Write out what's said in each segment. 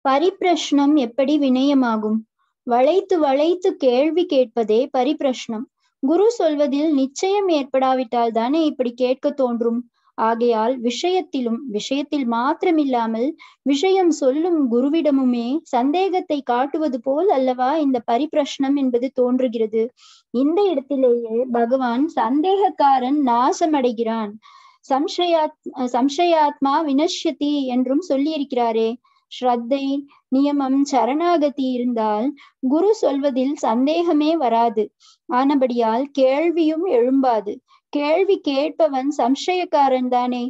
பரிப்பிரஷ்னம் எப்படி வினயமாகும் வளைத்து வளைத்து கேள்வி கேட்பதே பரிப்பிரஷ்னம் குரு சொல்வதில் நிச்சயம் ஏற்படாவிட்டால் தானே இப்படி கேட்க தோன்றும் ஆகையால் விஷயத்திலும் விஷயத்தில் மாத்திரமில்லாமல் விஷயம் சொல்லும் குருவிடமுமே சந்தேகத்தை காட்டுவது போல் அல்லவா இந்த பரிப்பிரஷ்னம் என்பது தோன்றுகிறது இந்த இடத்திலேயே பகவான் சந்தேகக்காரன் நாசமடைகிறான் சம்சயாத் சம்சயாத்மா வினஷ்யதி என்றும் சொல்லியிருக்கிறாரே ஸ்ரத்தை நியமம் சரணாகதி இருந்தால் குரு சொல்வதில் சந்தேகமே வராது ஆனபடியால் கேள்வியும் எழும்பாது கேள்வி கேட்பவன் சம்சயக்காரன் தானே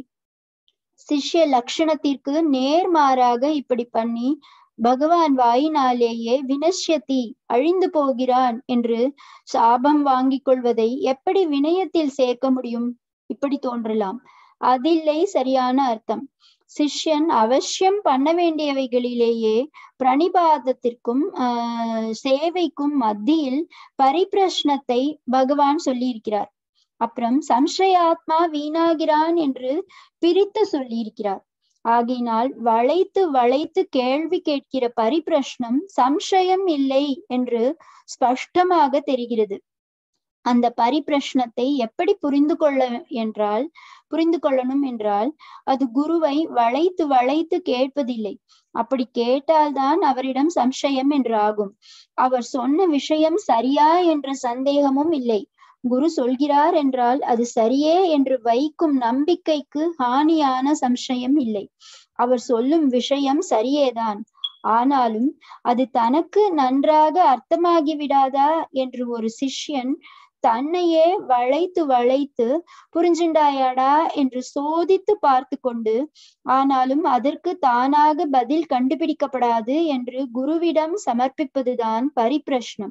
சிஷ்ய லட்சணத்திற்கு நேர்மாறாக இப்படி பண்ணி பகவான் வாயினாலேயே வினஷ்யதி அழிந்து போகிறான் என்று சாபம் வாங்கிக் கொள்வதை எப்படி வினயத்தில் சேர்க்க முடியும் இப்படி தோன்றலாம் அதில்லை சரியான அர்த்தம் சிஷ்யன் அவசியம் பண்ண வேண்டியவைகளிலேயே பிரணிபாதத்திற்கும் ஆஹ் சேவைக்கும் மத்தியில் பரிப்பிரஷ்னத்தை பகவான் சொல்லியிருக்கிறார் அப்புறம் சம்சயாத்மா வீணாகிறான் என்று பிரித்து சொல்லியிருக்கிறார் ஆகினால் வளைத்து வளைத்து கேள்வி கேட்கிற பரிப்பிரஷ்னம் சம்சயம் இல்லை என்று ஸ்பஷ்டமாக தெரிகிறது அந்த பரிப்பிரஷ்னத்தை எப்படி புரிந்து கொள்ள என்றால் புரிந்து கொள்ளணும் என்றால் அது குருவை வளைத்து வளைத்து கேட்பதில்லை அப்படி கேட்டால்தான் அவரிடம் சம்சயம் என்று ஆகும் அவர் சொன்ன விஷயம் சரியா என்ற சந்தேகமும் இல்லை குரு சொல்கிறார் என்றால் அது சரியே என்று வைக்கும் நம்பிக்கைக்கு ஹானியான சம்சயம் இல்லை அவர் சொல்லும் விஷயம் சரியேதான் ஆனாலும் அது தனக்கு நன்றாக அர்த்தமாகி விடாதா என்று ஒரு சிஷ்யன் தன்னையே வளைத்து வளைத்து புரிஞ்சுண்டாயாடா என்று சோதித்து பார்த்து கொண்டு ஆனாலும் அதற்கு தானாக பதில் கண்டுபிடிக்கப்படாது என்று குருவிடம் சமர்ப்பிப்பதுதான் பரிப்பிரஷ்னம்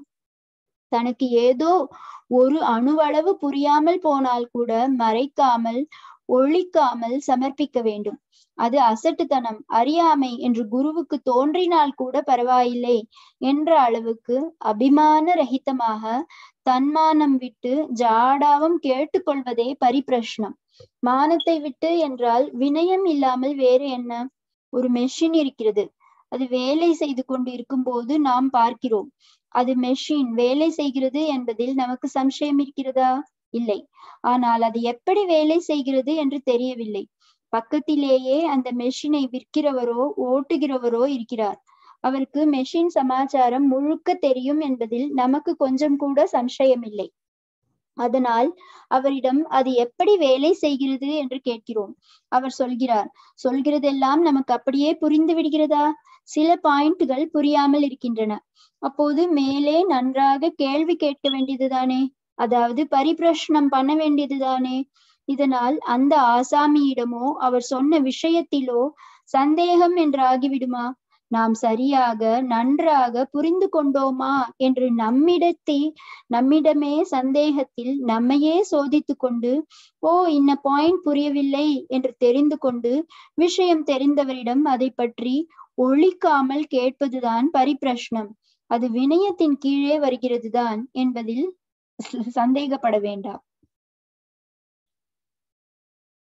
தனக்கு ஏதோ ஒரு அணுவளவு புரியாமல் போனால் கூட மறைக்காமல் ஒழிக்காமல் சமர்ப்பிக்க வேண்டும் அது அசட்டுத்தனம் அறியாமை என்று குருவுக்கு தோன்றினால் கூட பரவாயில்லை என்ற அளவுக்கு அபிமான ரகிதமாக தன்மானம் விட்டு ஜாடாவும் கேட்டுக்கொள்வதே பரிப்பிரஷ்னம் மானத்தை விட்டு என்றால் வினயம் இல்லாமல் வேறு என்ன ஒரு மெஷின் இருக்கிறது அது வேலை செய்து கொண்டு இருக்கும் போது நாம் பார்க்கிறோம் அது மெஷின் வேலை செய்கிறது என்பதில் நமக்கு சம்சயம் இருக்கிறதா இல்லை ஆனால் அது எப்படி வேலை செய்கிறது என்று தெரியவில்லை பக்கத்திலேயே அந்த மெஷினை விற்கிறவரோ ஓட்டுகிறவரோ இருக்கிறார் அவருக்கு மெஷின் சமாச்சாரம் முழுக்க தெரியும் என்பதில் நமக்கு கொஞ்சம் கூட சம்சயம் இல்லை அதனால் அவரிடம் அது எப்படி வேலை செய்கிறது என்று கேட்கிறோம் அவர் சொல்கிறார் சொல்கிறதெல்லாம் நமக்கு அப்படியே புரிந்து விடுகிறதா சில பாயிண்ட்கள் புரியாமல் இருக்கின்றன அப்போது மேலே நன்றாக கேள்வி கேட்க வேண்டியதுதானே அதாவது பரிபிரஷ்னம் பண்ண வேண்டியதுதானே இதனால் அந்த ஆசாமியிடமோ அவர் சொன்ன விஷயத்திலோ சந்தேகம் என்றாகிவிடுமா நாம் சரியாக நன்றாக புரிந்து கொண்டோமா என்று நம்மிடத்தே நம்மிடமே சந்தேகத்தில் நம்மையே சோதித்து கொண்டு ஓ இன்ன பாயிண்ட் புரியவில்லை என்று தெரிந்து கொண்டு விஷயம் தெரிந்தவரிடம் அதை பற்றி ஒழிக்காமல் கேட்பதுதான் பரிப்பிரஷ்னம் அது வினயத்தின் கீழே வருகிறதுதான் என்பதில் சந்தேகப்பட வேண்டாம்